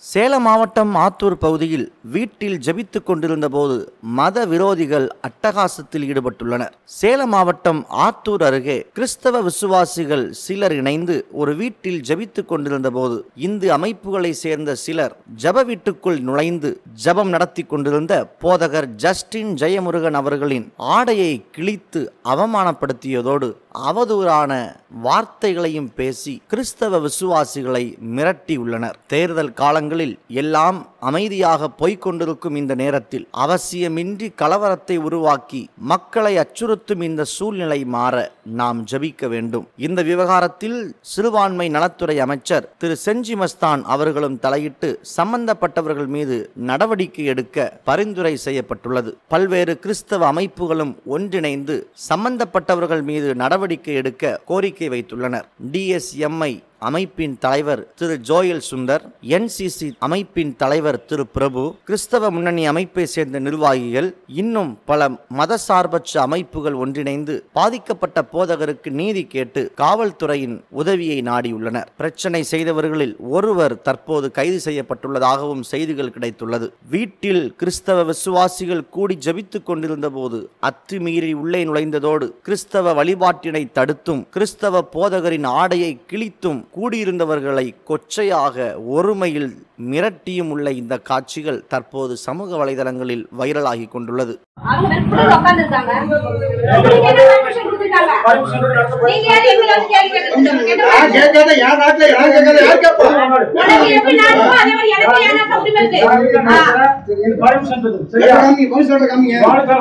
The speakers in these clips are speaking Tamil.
சேலம் மாவட்டம் ஆத்தூர் பகுதியில் வீட்டில் ஜெபித்துக் கொண்டிருந்த போது மத விரோதிகள் அட்டகாசத்தில் ஈடுபட்டுள்ளனர் சேலம் மாவட்டம் ஆத்தூர் அருகே கிறிஸ்தவ விசுவாசிகள் சிலர் இணைந்து ஒரு வீட்டில் ஜெபித்துக் கொண்டிருந்த போது இந்து அமைப்புகளை சேர்ந்த சிலர் ஜப வீட்டுக்குள் நுழைந்து ஜபம் நடத்தி கொண்டிருந்த போதகர் ஜஸ்டின் ஜெயமுருகன் அவர்களின் ஆடையை கிழித்து அவமானப்படுத்தியதோடு அவதூறான வார்த்தைகளையும் பேசி கிறிஸ்தவ விசுவாசிகளை மிரட்டியுள்ளனர் தேர்தல் காலங்களில் எல்லாம் அமைதியாக போய்க் கொண்டிருக்கும் இந்த நேரத்தில் அவசியமின்றி கலவரத்தை உருவாக்கி மக்களை அச்சுறுத்தும் இந்த சூழ்நிலை மாற நாம் ஜபிக்க வேண்டும் இந்த விவகாரத்தில் சிறுபான்மை நலத்துறை அமைச்சர் திரு செஞ்சி மஸ்தான் அவர்களும் தலையிட்டு சம்பந்தப்பட்டவர்கள் மீது நடவடிக்கை எடுக்க பரிந்துரை செய்யப்பட்டுள்ளது பல்வேறு கிறிஸ்தவ அமைப்புகளும் ஒன்றிணைந்து சம்பந்தப்பட்டவர்கள் மீது நடவடிக்கை எடுக்க கோரிக்கை வைத்துள்ளனர் டிஎஸ்எம்ஐ அமைப்பின் தலைவர் திரு ஜோயல் சுந்தர் என்சிசி அமைப்பின் தலைவர் திரு பிரபு கிறிஸ்தவ முன்னணி அமைப்பை சேர்ந்த நிர்வாகிகள் இன்னும் பல மதசார்பற்ற அமைப்புகள் ஒன்றிணைந்து பாதிக்கப்பட்ட போதகருக்கு நீதி கேட்டு காவல்துறையின் உதவியை நாடியுள்ளனர் பிரச்சனை செய்தவர்களில் ஒருவர் தற்போது கைது செய்யப்பட்டுள்ளதாகவும் செய்திகள் கிடைத்துள்ளது வீட்டில் கிறிஸ்தவ விசுவாசிகள் கூடி ஜபித்துக் கொண்டிருந்த போது அத்துமீறி உள்ளே நுழைந்ததோடு கிறிஸ்தவ வழிபாட்டினை தடுத்தும் கிறிஸ்தவ போதகரின் ஆடையை கிழித்தும் கூடியிருந்தவர்களை கொச்சையாக ஒருமையில் மிரட்டியும் உள்ள இந்த காட்சிகள் தற்போது சமூக வலைதளங்களில் வைரலாகி கொண்டுள்ளது அவங்க வெறுப்புல உட்கார்ந்திருக்காங்க. நீங்க என்ன permission கொடுத்திருக்காங்க? நீங்க யாரு எங்களை வந்து கேள்வி கேட்கறதுக்கு? கேட்ட யார் மாதிரி. கேட்காத, யார் நாட்டுல யார் கேட்காத, யார் கேட்பா? உனக்கு எப்படி நான் இருக்கோ, அதே மாதிரி எனக்கு ஏன் நாட்டுல உரிமை இருக்கு? ஆ. எப்ப காமிங்க, போலீஸ் ஸ்டேஷன்ல காமிங்க.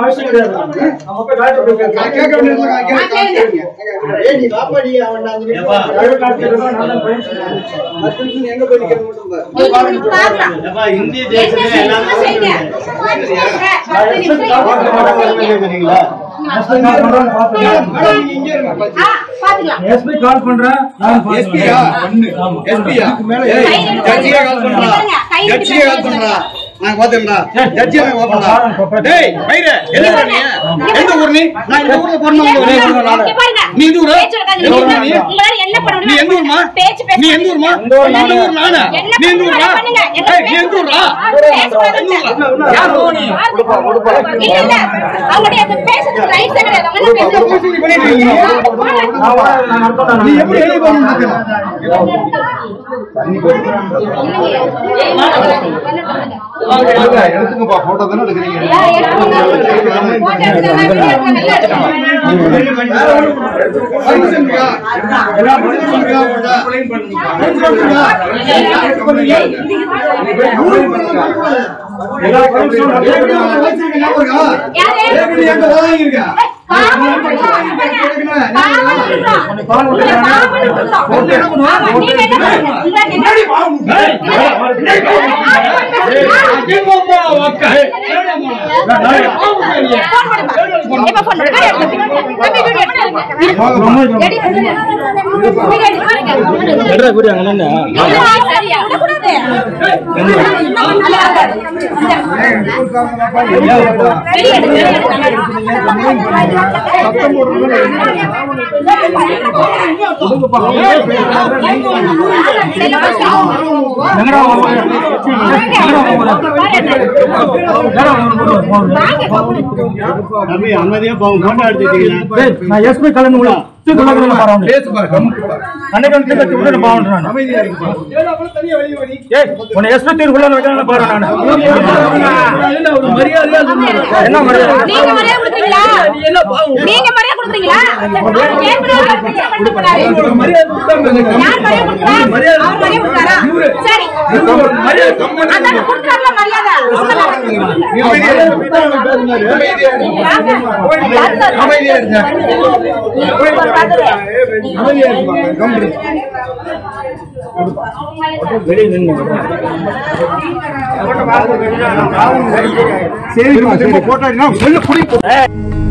நான் கேட்க வேண்டிய இடத்துல நான் கேட்க- காமிக்கிறீங்க. ஏய், நீ வாப்பா, நீ அவன் நான் அஞ்சு நிமிஷம் பத்து நிமிஷம் எங்க போய் நிக்கிறது மட்டும் பாரு. நீங்க இப்படி பார்க்கலாம். இந்திய என்ன தேசத்துல செய்யணுமோ செய்யுங்க. பத்து நிமிஷம் மேடம், நீங்க இங்கே இருங்க. ஆ, பாத்துக்கலாம். எஸ்பி கால் பண்றேன் எஸ்பியா? எஸ்பியா? ஏய், ஜட்ஜியா கால் பண்றா. ஜட்ஜியா கால் பண்றா. நான் பாத்துக்கடா. ஜட்ஜியா நான் பாப்பேன்டா. டேய், மயிரே, எந்த ஊரு நீ? எந்த ஊரு நீ? நான் இந்த ஊர்ல பிறந்தவங்க, ஒரே ஊர்ல நானு. இங்க பாருங்க. நீ எந்த ஊரு? பேச்சு வைக்காதீங்க. எந்த ஊரு நீ? உங்களால என்ன பண்ண நீ முடியுமோ எந்த ஊருமா? பேச்சு பேச நீ எந்த ஊருமா? இந்த ஊர் இந்த ஊர் நானா? என்ன நீ எந்த ஊரா? பண்ணுங்க? என்ன ஏய், நீ எந்த ஊரா? பேசக்கூடாதுன்னு. யார் நீ? இல்ல, இல்ல. அவங்களுடைய அந்த பேசுறதுக்கு rights ஏ கிடையாது. அவங்க என்ன அப்ப பேசுறாங்க? நீ பண்ணிட்டு இருக்கீங்க. நீ எப்படி வெளிய போகணும்னு நினைக்கிற? எடுத்துங்கப்பா போட்டோ தானே எடுக்கிறீங்க பர்மிஷன் இருக்கா? பர்மிஷன் இருக்கா உங்கள்ட்ட? பர்மிஷன் இருக்கா? வச்சிருக்க ஞாபகம் இருக்கா? ஏற்கனவே எங்க வாங்கியிருக்கா? அமைதியா போங்க போட்டோ எடுத்துட்டீங்களா நான் எஸ்பி கலந்து உள்ள பாருங்க பேசு பாரு, கம்முனு பாரு. அன்னைக்கு வந்து கட்டி உள்ள பாவம் அமைதியா இருக்கு பாரு. ஏன் அப்புறம் தனியா வெளிய வரி? ஏய் உன்னை எஸ்பி தீர்வுள்ள வைக்கணும் பாரு நான் என்ன ஒரு மரியாதையா சொன்னாரு. என்ன மரியாதை நீங்க மரியாதை கொடுக்குறீங்களா நீங்க மரியாதை கொடுக்குறீங்களா ஏற்கனவே அவர் பிரச்சனை பண்ணிட்டு போனாரு. ஒரு மரியாதை கொடுத்தாங்க எனக்கு. யார் மரியாதை கொடுக்குறா? அவர் மரியாதை கொடுக்குறாரா? சரி. அதானே கொடுக்குறாருல மரியாதை. நீ அமைதியா இரு. அமைதியா இரு. அமைதியா இருங்க. அமைதியா இருப்பா. கம்முனு. சரிப்பா, சரிப்பா. போட்டோ எடுங்க. வெளில புடி.